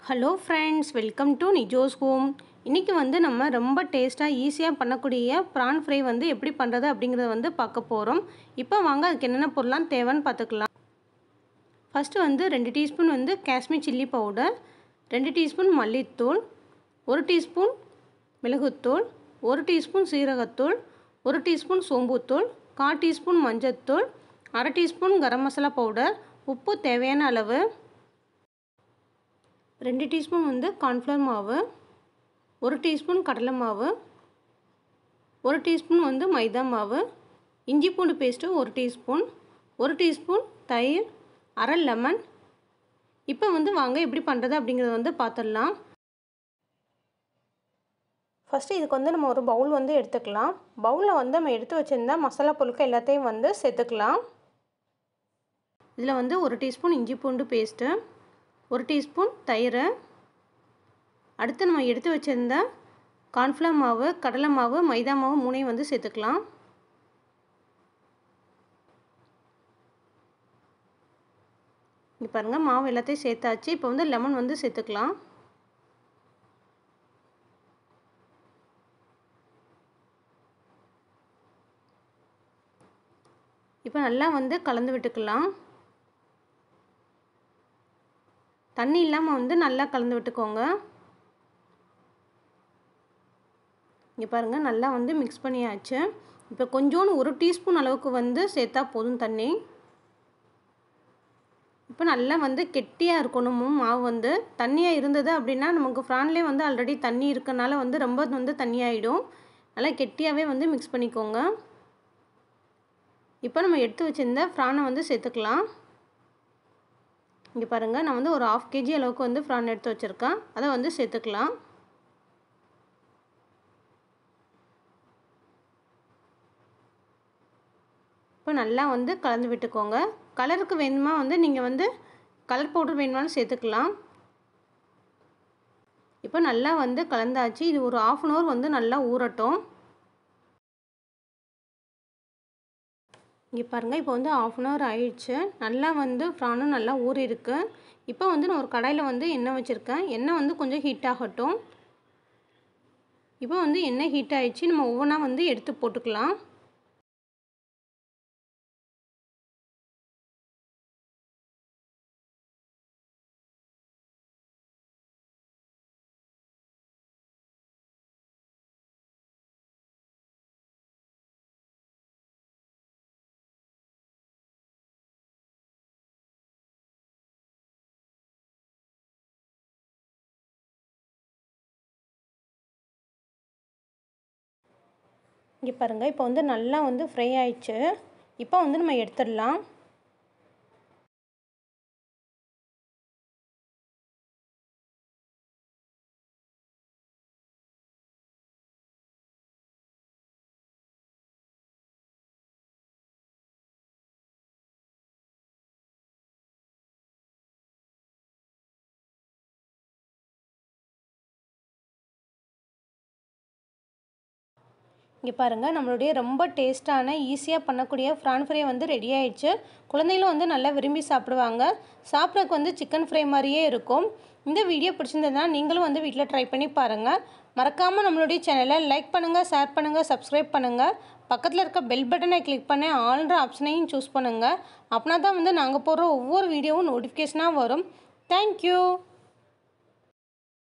hello friends welcome to Nijo's home இன்றைக்கி வந்து நம்ம ரொம்ப டேஸ்ட்டாக ஈஸியாக பண்ணக்கூடிய ப்ரான் ஃப்ரை வந்து எப்படி பண்ணுறது அப்படிங்கிறத வந்து பார்க்க போகிறோம் இப்போ வாங்க அதுக்கு என்னென்ன பொருளாம் தேவைன்னு பார்த்துக்கலாம் ஃபஸ்ட்டு வந்து ரெண்டு டீஸ்பூன் வந்து காஷ்மீர் சில்லி பவுடர் ரெண்டு டீஸ்பூன் மல்லித்தூள் ஒரு டீஸ்பூன் மிளகுத்தூள் ஒரு டீஸ்பூன் சீரகத்தூள் ஒரு டீஸ்பூன் சோம்புத்தூள் கால் டீஸ்பூன் மஞ்சத்தூள் அரை டீஸ்பூன் கரம் மசாலா பவுடர் உப்பு தேவையான அளவு ரெண்டு டீஸ்பூன் வந்து கார்ன்ஃப்ளவர் மாவு ஒரு டீஸ்பூன் கடலை மாவு ஒரு டீஸ்பூன் வந்து மைதா மாவு இஞ்சி பூண்டு பேஸ்ட்டு ஒரு டீஸ்பூன் ஒரு டீஸ்பூன் தயிர் அரை லெமன் இப்போ வந்து வாங்க எப்படி பண்ணுறது அப்படிங்கிறத வந்து பார்த்துடலாம் ஃபஸ்ட்டு இதுக்கு வந்து நம்ம ஒரு பவுல் வந்து எடுத்துக்கலாம் பவுலில் வந்து நம்ம எடுத்து வச்சுருந்தா மசாலா பொருட்கள் எல்லாத்தையும் வந்து சேர்த்துக்கலாம் இதில் வந்து ஒரு டீஸ்பூன் இஞ்சி பூண்டு பேஸ்ட்டு ஒரு டீஸ்பூன் தயிர் அடுத்து நம்ம எடுத்து வச்சுருந்த கார்ன்ஃப்ளவர் மாவு கடலை மாவு மைதா மாவு மூணையும் வந்து சேர்த்துக்கலாம் இங்கே பாருங்கள் மாவு எல்லாத்தையும் சேர்த்தாச்சு இப்போ வந்து லெமன் வந்து சேர்த்துக்கலாம் இப்போ நல்லா வந்து கலந்து விட்டுக்கலாம் தண்ணி இல்லாமல் வந்து நல்லா கலந்து விட்டுக்கோங்க இங்கே பாருங்கள் நல்லா வந்து மிக்ஸ் பண்ணியாச்சு இப்போ கொஞ்சோண்டு ஒரு டீஸ்பூன் அளவுக்கு வந்து சேர்த்தா போதும் தண்ணி இப்போ நல்லா வந்து கெட்டியாக இருக்கணும் மாவு வந்து தண்ணியாக இருந்தது அப்படின்னா நமக்கு ஃப்ரான்லேயே வந்து ஆல்ரெடி தண்ணி இருக்கனால வந்து ரொம்ப வந்து தண்ணியாகிடும் நல்லா கெட்டியாகவே வந்து மிக்ஸ் பண்ணிக்கோங்க இப்போ நம்ம எடுத்து வச்சுருந்த ஃப்ரானை வந்து சேர்த்துக்கலாம் இங்கே பாருங்கள் நான் வந்து ஒரு ஆஃப் கேஜி அளவுக்கு வந்து ஃப்ரான் எடுத்து வச்சுருக்கேன் அதை வந்து சேர்த்துக்கலாம் இப்போ நல்லா வந்து கலந்து விட்டுக்கோங்க கலருக்கு வேணுமா வந்து நீங்கள் வந்து கலர் பவுடர் வேணுமாலும் சேர்த்துக்கலாம் இப்போ நல்லா வந்து கலந்தாச்சு இது ஒரு ஆஃப் அன் ஹவர் வந்து நல்லா ஊறட்டும் இங்கே பாருங்கள் இப்போ வந்து ஆஃப் அன் ஹவர் ஆயிடுச்சு நல்லா வந்து ஃப்ரானும் நல்லா ஊறி இருக்கு இப்போ வந்து நான் ஒரு கடாயில் வந்து எண்ணெய் வச்சுருக்கேன் எண்ணெய் வந்து கொஞ்சம் ஹீட் ஆகட்டும் இப்போ வந்து எண்ணெய் ஹீட் ஆகிடுச்சு நம்ம ஒவ்வொன்றா வந்து எடுத்து போட்டுக்கலாம் இங்கே பாருங்கள் இப்போ வந்து நல்லா வந்து ஃப்ரை ஆயிடுச்சு இப்போ வந்து நம்ம எடுத்துடலாம் இங்கே பாருங்கள் நம்மளுடைய ரொம்ப டேஸ்ட்டான ஈஸியாக பண்ணக்கூடிய ஃப்ரான் ஃப்ரை வந்து ரெடி ஆயிடுச்சு குழந்தைகளும் வந்து நல்லா விரும்பி சாப்பிடுவாங்க சாப்பிட்றதுக்கு வந்து சிக்கன் ஃப்ரை மாதிரியே இருக்கும் இந்த வீடியோ பிடிச்சிருந்ததுனா நீங்களும் வந்து வீட்டில் ட்ரை பண்ணி பாருங்கள் மறக்காமல் நம்மளுடைய சேனலை லைக் பண்ணுங்கள் ஷேர் பண்ணுங்கள் சப்ஸ்கிரைப் பண்ணுங்கள் பக்கத்தில் இருக்க பெல் பட்டனை கிளிக் பண்ணி ஆல்ன்ற ஆப்ஷனையும் சூஸ் பண்ணுங்கள் அப்படின்னா தான் வந்து நாங்கள் போடுற ஒவ்வொரு வீடியோவும் நோட்டிஃபிகேஷனாக வரும் தேங்க்யூ